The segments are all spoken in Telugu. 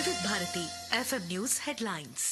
వివిధ భారతి ఎఫ్ఎం న్యూస్ హెడ్లైన్స్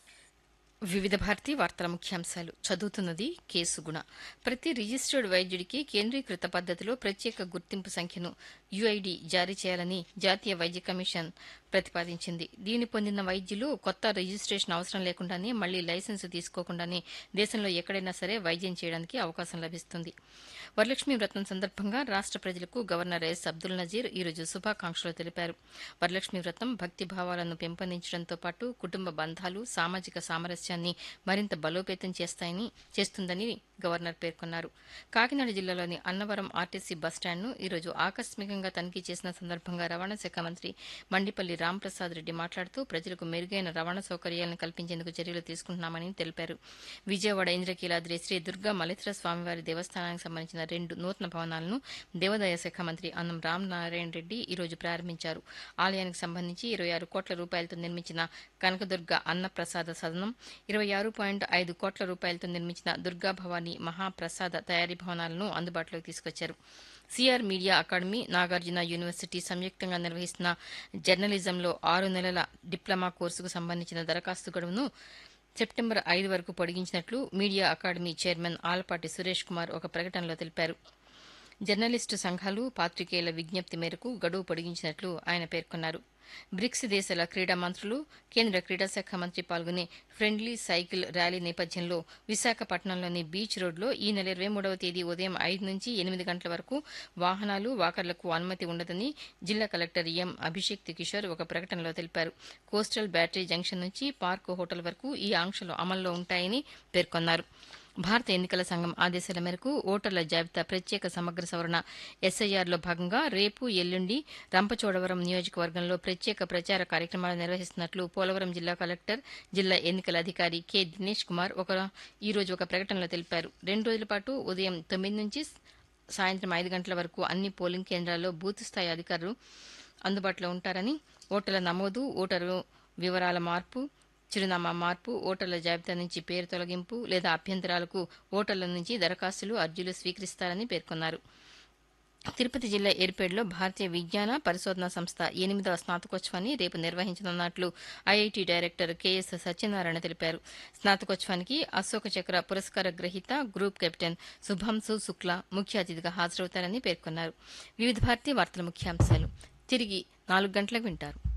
వివిధ భారతి వార్తల ముఖ్యాంశాలు చదువుతున్నది కేసుగుణ ప్రతి రిజిస్టర్డ్ వైద్యుడికి కేంద్రీకృత పద్ధతిలో ప్రత్యేక గుర్తింపు సంఖ్యను యుఐడి జారీ చేయాలని జాతీయ వైద్య కమిషన్ ప్రతిపాదించింది దీని పొందిన వైద్యులు కొత్త రిజిస్ట్రేషన్ అవసరం లేకుండానే మళ్లీ లైసెన్సు తీసుకోకుండానే దేశంలో ఎక్కడైనా సరే వైద్యం చేయడానికి అవకాశం లభిస్తుంది వరలక్ష్మి వ్రతం సందర్భంగా రాష్ట ప్రజలకు గవర్నర్ ఎస్ అబ్దుల్ నజీర్ ఈరోజు శుభాకాంక్షలు తెలిపారు వరలక్ష్మి వ్రతం భక్తి భావాలను పెంపొందించడంతో పాటు కుటుంబ బంధాలు సామాజిక సామరస్యాన్ని మరింత బలోపేతం చేస్తాయని చేస్తుందని గవర్నర్ పేర్కొన్నారు కాకినాడ జిల్లాలోని అన్నవరం ఆర్టీసీ బస్టాండ్ను ఈరోజు ఆకస్మికంగా తనిఖీ చేసిన సందర్భంగా రవాణా శాఖ మంత్రి మండిపల్లి రాంప్రసాద్ రెడ్డి మాట్లాడుతూ ప్రజలకు మెరుగైన రవాణా సౌకర్యాలను కల్పించేందుకు చర్యలు తీసుకుంటున్నామని తెలిపారు విజయవాడ ఇంద్రకీలాద్రి శ్రీ దుర్గా మలిత్ర స్వామివారి దేవస్థానానికి సంబంధించిన రెండు నూతన భవనాలను దేవాదాయ శాఖ మంత్రి అన్నం రామనారాయణ రెడ్డి ఈరోజు ప్రారంభించారు ఆలయానికి సంబంధించి ఇరవై ఆరు కోట్ల రూపాయలతో నిర్మించిన కనకదుర్గ అన్నప్రసాద సదనం ఇరవై ఆరు పాయింట్ ఐదు కోట్ల రూపాయలతో నిర్మించిన దుర్గా భవానీ మహాప్రసాద తయారీ భవనాలను అందుబాటులోకి తీసుకొచ్చారు CR media academy Nagarjuna university సంయుక్తంగా నిర్వహిస్తున్న జర్నలిజంలో ఆరు నెలల డిప్లొమా కోర్సుకు సంబంధించిన దరఖాస్తు గడువును సెప్టెంబర్ ఐదు వరకు పొడిగించినట్లు media academy chairman Alapati Suresh Kumar ఒక ప్రకటనలో తెలిపారు జర్నలిస్టు సంఘాలు పాత్రికేయుల విజ్ఞప్తి మేరకు గడువు పొడిగించినట్లు ఆయన పేర్కొన్నారు బ్రిక్స్ దేశాల క్రీడా మంత్రులు కేంద్ర క్రీడా శాఖ మంత్రి పాల్గొనే ఫ్రెండ్లీ సైకిల్ ర్యాలీ నేపథ్యంలో విశాఖపట్నంలోని బీచ్ రోడ్లో ఈ నెల ఇరవై మూడవ తేదీ ఉదయం ఐదు నుంచి ఎనిమిది గంటల వరకు వాహనాలు వాకర్లకు అనుమతి ఉండదని జిల్లా కలెక్టర్ ఎం అభిషేక్ కిషోర్ ఒక ప్రకటనలో తెలిపారు కోస్టల్ బ్యాటరీ జంక్షన్ నుంచి పార్క్ హోటల్ వరకు ఈ ఆంక్షలు అమల్లో ఉంటాయని పేర్కొన్నారు భారత ఎన్నికల సంఘం ఆదేశాల మేరకు ఓటర్ల జాబితా ప్రత్యేక సమగ్ర సవరణ ఎస్ఐఆర్లో భాగంగా రేపు ఎల్లుండి రంపచోడవరం నియోజకవర్గంలో ప్రత్యేక ప్రచార కార్యక్రమాలు నిర్వహిస్తున్నట్లు పోలవరం జిల్లా కలెక్టర్ జిల్లా ఎన్నికల అధికారి కె దినేష్ కుమార్ ఒక ఈ రోజు ఒక ప్రకటనలో తెలిపారు రెండు రోజుల పాటు ఉదయం తొమ్మిది నుంచి సాయంత్రం ఐదు గంటల వరకు అన్ని పోలింగ్ కేంద్రాల్లో బూత్ స్థాయి అధికారులు అందుబాటులో ఉంటారని ఓటర్ల నమోదు ఓటరు వివరాల మార్పు చిరునామా మార్పు ఓటర్ల జాబితా నుంచి పేరు తొలగింపు లేదా అభ్యంతరాలకు ఓటర్ల నుంచి దరఖాస్తులు అర్జీలు స్వీకరిస్తారని పేర్కొన్నారు తిరుపతి జిల్లా ఏర్పేడులో భారతీయ విజ్ఞాన పరిశోధన సంస్థ ఎనిమిదవ స్నాతకోత్సవాన్ని రేపు నిర్వహించనున్నట్లు ఐఐటి డైరెక్టర్ కెఎస్ సత్యనారాయణ తెలిపారు స్నాతకోత్సవానికి అశోక చక్ర పురస్కార గ్రహీత గ్రూప్ కెప్టెన్ శుభాంశు శుక్లా ముఖ్య అతిథిగా హాజరవుతారని పేర్కొన్నారు వివిధ భారతీయ వార్తల ముఖ్యాంశాలు తిరిగి నాలుగు గంటలకు వింటారు